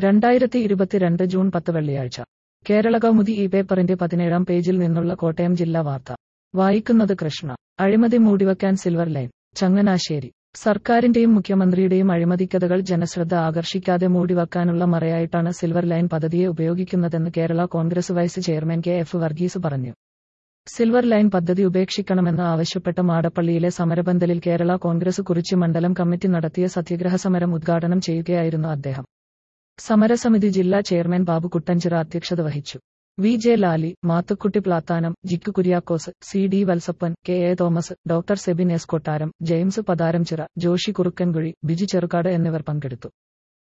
രണ്ടായിരത്തി ഇരുപത്തിരണ്ട് ജൂൺ പത്ത് വെള്ളിയാഴ്ച കേരള കൗമുദി ഈ പേപ്പറിന്റെ പതിനേഴാം പേജിൽ നിന്നുള്ള കോട്ടയം ജില്ലാ വാർത്ത വായിക്കുന്നത് കൃഷ്ണ അഴിമതി മൂടിവെക്കാൻ സിൽവർ ലൈൻ ചങ്ങനാശ്ശേരി സർക്കാരിന്റെയും മുഖ്യമന്ത്രിയുടെയും അഴിമതിക്കഥകൾ ജനശ്രദ്ധ ആകർഷിക്കാതെ മൂടിവെക്കാനുള്ള മറയായിട്ടാണ് സിൽവർ ലൈൻ പദ്ധതിയെ ഉപയോഗിക്കുന്നതെന്ന് Kerala Congress vice chairman K F Varghese പറഞ്ഞു സിൽവർ ലൈൻ പദ്ധതി ഉപേക്ഷിക്കണമെന്ന് ആവശ്യപ്പെട്ട മാടപ്പള്ളിയിലെ സമരപന്തലിൽ കേരള കോൺഗ്രസ് കുറിച്ചി മണ്ഡലം കമ്മിറ്റി നടത്തിയ സത്യഗ്രഹ സമരം ഉദ്ഘാടനം ചെയ്യുകയായിരുന്നു അദ്ദേഹം സമരസമിതി ജില്ലാ ചെയർമാൻ ബാബു കുട്ടഞ്ചിറ അധ്യക്ഷത വഹിച്ചു V J Lali Mathukutty Plathanam Jikku Kuriakose C D Valsappan K A Thomas doctor Sebin S Kottaram James Patharamchira Joshi Kurukkankuzhy Biji Cherukad എന്നിവർ പങ്കെടുത്തു